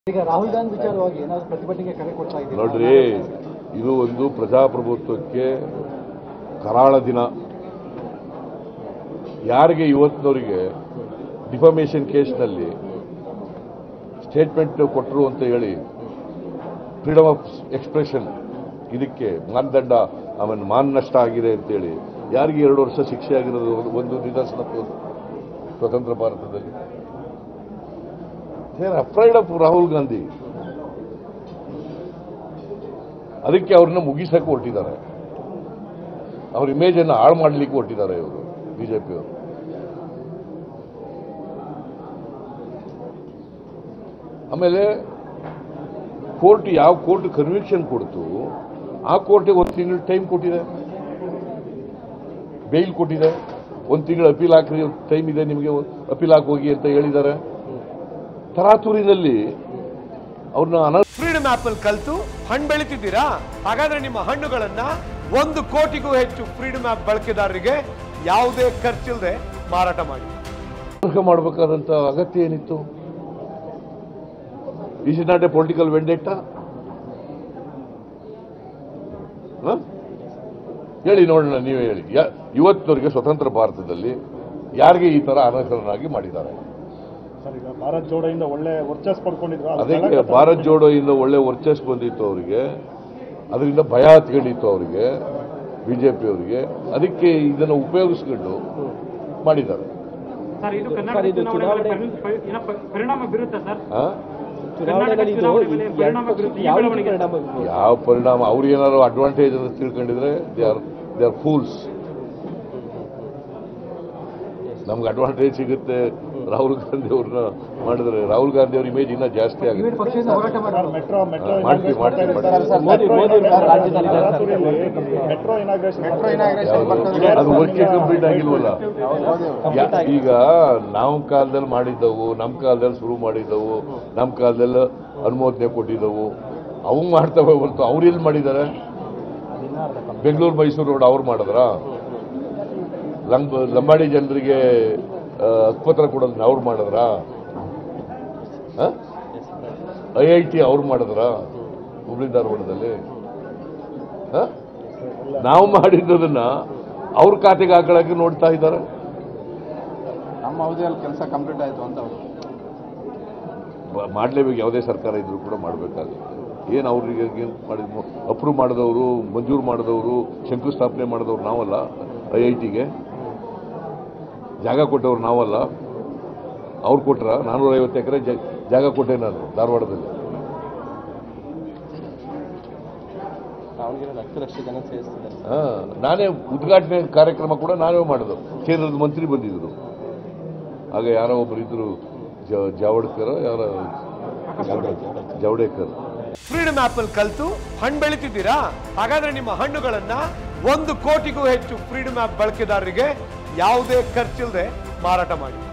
ಈಗ ರಾಹುಲ್ ಗಾಂಧಿ ವಿಚಾರವಾಗಿ ಏನಾದ್ರು ಪ್ರತಿಭಟನೆಗೆ ಕರೆ ಕೊಡ್ತಾ ಇದ್ದೀರಾ ನೋಡ್ರಿ ಇದು ಒಂದು ಪ್ರಜಾಪ್ರಭುತ್ವಕ್ಕೆ ಕರಾಳ ದಿನ ಯಾರಿಗೆ ಇವತ್ತಿನವರಿಗೆ ಡಿಫಾಮೇಷನ್ ಕೇಸ್ನಲ್ಲಿ ಸ್ಟೇಟ್ಮೆಂಟ್ ಕೊಟ್ಟರು ಅಂತ ಹೇಳಿ ಫ್ರೀಡಮ್ ಆಫ್ ಎಕ್ಸ್ಪ್ರೆಷನ್ ಇದಕ್ಕೆ ಮಾನದಂಡ ಆಮೇಲೆ ಮಾನ ನಷ್ಟ ಆಗಿದೆ ಅಂತೇಳಿ ಯಾರಿಗೆ ಎರಡು ವರ್ಷ ಶಿಕ್ಷೆ ಆಗಿರೋದು ಒಂದು ನಿದರ್ಶನ ತೋರ್ಸು. ಸ್ವತಂತ್ರ ಭಾರತದಲ್ಲಿ they are afraid of Rahul Gandhi ಅದಕ್ಕೆ ಅವ್ರನ್ನ ಮುಗಿಸಕ್ಕೆ ಹೊರಟಿದ್ದಾರೆ ಅವ್ರ ಇಮೇಜ್ ಅನ್ನು ಹಾಳು ಮಾಡಲಿಕ್ಕೆ ಹೊರಟಿದ್ದಾರೆ ಇವರು ಬಿಜೆಪಿಯವರು ಆಮೇಲೆ ಕೋರ್ಟ್ ಯಾವ ಕೋರ್ಟ್ ಕನ್ವಿಕ್ಷನ್ ಕೊಡ್ತು ಆ ಕೋರ್ಟಿಗೆ ಒಂದು ತಿಂಗಳು ಟೈಮ್ ಕೊಟ್ಟಿದೆ ಬೇಲ್ ಕೊಟ್ಟಿದೆ ಒಂದು ತಿಂಗಳು ಅಪೀಲ್ ಹಾಕ್ರಿ ಟೈಮ್ ಇದೆ ನಿಮಗೆ ಅಪೀಲ್ ಹಾಕಿ ಹೋಗಿ ಅಂತ ಹೇಳಿದ್ದಾರೆ ತರಾತುರಿನಲ್ಲಿ ಅವ್ರನ್ನ ಅನ ಫ್ರೀಡಮ್ ಆಪ್ ಅಲ್ಲಿ ಕಲ್ತು ಹಣ್ಣು ಬೆಳಿತಿದ್ದೀರಾ ಹಾಗಾದ್ರೆ ನಿಮ್ಮ ಹಣ್ಣುಗಳನ್ನ ಒಂದು ಕೋಟಿಗೂ ಹೆಚ್ಚು ಫ್ರೀಡಮ್ ಆಪ್ ಬಳಕೆದಾರರಿಗೆ ಯಾವುದೇ ಖರ್ಚಿಲ್ಲದೆ ಮಾರಾಟ ಮಾಡಿ ಅರ್ಹ ಮಾಡಬೇಕಾದಂತ ಅಗತ್ಯ ಏನಿತ್ತು is is not a political vendetta ಹೇಳಿ ನೋಡೋಣ ನೀವೇ ಹೇಳಿ ಯಾ- ಇವತ್ತಿನವರೆಗೆ ಸ್ವತಂತ್ರ ಭಾರತದಲ್ಲಿ ಯಾರಿಗೆ ಈ ತರ ಅನರ್ಹರನ್ನಾಗಿ ಮಾಡಿದ್ದಾರೆ ಸರ್ ಈಗ ಭಾರತ್ ಜೋಡೋಯಿಂದ ಒಳ್ಳೆ ವರ್ಚಸ್ ಪಡ್ಕೊಂಡಿದ್ರು ಅದು ಅದಕ್ಕೆ ಗಲಾಟೆ ಭಾರತ್ ಜೋಡೋ ಇಂದ ಒಳ್ಳೆ ವರ್ಚಸ್ ಬಂದಿತ್ತು ಅವರಿಗೆ ಅದರಿಂದ ಭಯ ಹತ್ಕೊಂಡಿತ್ತು ಅವರಿಗೆ ಬಿಜೆಪಿ ಅವರಿಗೆ ಅದಕ್ಕೆ ಇದನ್ನು ಉಪಯೋಗಿಸ್ಕೊಂಡು ಮಾಡಿದ್ದಾರೆ ಸರ್ ಇದು ಕರ್ನಾಟಕ ಚುನಾವಣೆ ಮೇಲೆ ಪರಿ- ಏನೋ ಪ- ಪರಿಣಾಮ ಬೀರುತ್ತಾ ಸರ್ ಆ? ಚುನಾವಣೆಯಲ್ಲಿ ಇದು ಪರಿಣಾಮ ಬೀರುತ್ತೆ ಈ ಬೆಳವಣಿಗೆ ಯಾವ ಪರಿಣಾಮ ಅವ್ರು ಏನಾದ್ರು ಅಡ್ವಾಂಟೇಜ್ ಅಂತ ತಿಳ್ಕೊಂಡಿದ್ರೆ they are they are fools ನಮ್ಗೆ ಅಡ್ವಾಂಟೇಜ್ ಸಿಗುತ್ತೆ ರಾಹುಲ್ ಗಾಂಧಿ ಅವ್ರನ್ನ ಮಾಡಿದ್ರೆ ರಾಹುಲ್ ಗಾಂಧಿ ಅವ್ರ ಇಮೇಜ್ ಇನ್ನೂ ಜಾಸ್ತಿ ಇವಿಡ್ ಆಗುತ್ತೆ ಪಕ್ಷದಿಂದ ಹೋರಾಟ ಸರ್, ಮಾಡೋದು ಮೆಟ್ರೋ ಮೆಟ್ರೋ ಹಾ, ಮಾಡ್ತೀವಿ, ಮಾಡ್ತೀವಿ, ಮಾಡ್ತೀವಿ. ಮೋದಿ- ಮೋದಿ ಅವ್ರು ರಾಜ್ಯದಲ್ಲಿ ಇದ್ದಾರೆ sir. Metro inauguration metro inauguration ಯಾವ್ದು? ಬರ್ತದೆ. ಅದು ವರ್ಕೇ ಕಂಪ್ಲೀಟ್ ಆಗಿಲ್ವಲ್ಲ ಯಾ- ಈಗ ನಾವು ಕಾಲದಲ್ಲಿ ಮಾಡಿದ್ದವು ನಮ್ಮ ಕಾಲದಲ್ಲಿ ಶುರು ಮಾಡಿದ್ದವು ನಮ್ಮ ಕಾಲದಲ್ಲಿ ಅನುಮೋದನೆ ಕೊಟ್ಟಿದ್ದವು ಅವು ಮಾಡ್ತವೆ ಹೊರತು ಅವ್ರು ಎಲ್ಲಿ ಮಾಡಿದ್ದಾರೆ ಬೆಂಗಳೂರು ಮೈಸೂರು ರೋಡ್ ಅವ್ರು ಮಾಡಿದ್ರ ಲಂಬ ಲಂಬಾಡಿ ಜನರಿಗೆ ಆ, ಹಕ್ಕುಪತ್ರ ಕೊಡೋದನ್ನ ಅವ್ರು ಮಾಡಿದ್ರ ಐ ಐ ಟಿ ಅವ್ರು ಮಾಡಿದ್ರ ಹುಬ್ಳಿ ಧಾರವಾಡದಲ್ಲಿ ಹ? ನಾವು ಮಾಡಿದ್ದದನ್ನ ಅವ್ರ ಖಾತೆಗೆ ಹಾಕೊಳ್ಳಕ್ಕೆ ನೋಡ್ತಾ ಇದ್ದಾರೆ ನಮ್ಮ ಅವಧಿಯಲ್ಲಿ ಕೆಲಸ ಕಂಪ್ಲೀಟ್ ಆಯ್ತು ಅಂತ ಅವರು ಬ- ಮಾಡ್ಲೇಬೇಕು ಯಾವುದೇ ಸರ್ಕಾರ ಇದ್ರೂ ಕೂಡ ಮಾಡಬೇಕಾಗುತ್ತೆ ಏನು ಅವ್ರಿಗೆ ಏನು ಮಾಡಿದ್ವು ಅಪ್ರೂವ್ ಮಾಡಿದವರು ಮಂಜೂರು ಮಾಡಿದವರು ಶಂಕುಸ್ಥಾಪನೆ ಮಾಡಿದವರು ನಾವಲ್ಲ ಐ ಐ ಟಿಗೆ ಜಾಗ ಕೊಟ್ಟವ್ರು ನಾವಲ್ಲ ಅವ್ರು ಕೊಟ್ರ ನಾನ್ನೂರೈವತ್ತು ಎಕರೆ ಜಾಗ ಕೊಟ್ಟೆ ನಾನು ಧಾರವಾಡದಲ್ಲಿ ಅವ್ರಿಗೆ ಲಕ್ಷ ಲಕ್ಷ ಜನ ಸೇರಿಸ್ತಿದ್ದಾರೆ ಹಾ, ನಾನೇ ಉದ್ಘಾಟನೆ ಕಾರ್ಯಕ್ರಮ ಕೂಡ ನಾವೇ ಮಾಡೋದು ಕೇಂದ್ರದ ಮಂತ್ರಿ ಬಂದಿದ್ರು ಆಗ ಯಾರೋ ಒಬ್ಬರು ಇದ್ರು ಜ- ಜಾವಡ್ಕರ್ ಯಾರ ಜಾವಡೇಕರ್ ಫ್ರೀಡಮ್ ಆಪ್ ಅಲ್ಲಿ ಕಲ್ತು ಹಣ್ಣು ಬೆಳಿತಿದ್ದೀರಾ ಹಾಗಾದ್ರೆ ನಿಮ್ಮ ಹಣ್ಣುಗಳನ್ನ ಒಂದು ಕೋಟಿಗೂ ಹೆಚ್ಚು ಫ್ರೀಡಮ್ ಆಪ್ ಬಳಕೆದಾರರಿಗೆ ಯಾವುದೇ ಖರ್ಚಿಲ್ಲದೆ ಮಾರಾಟ ಮಾಡಿ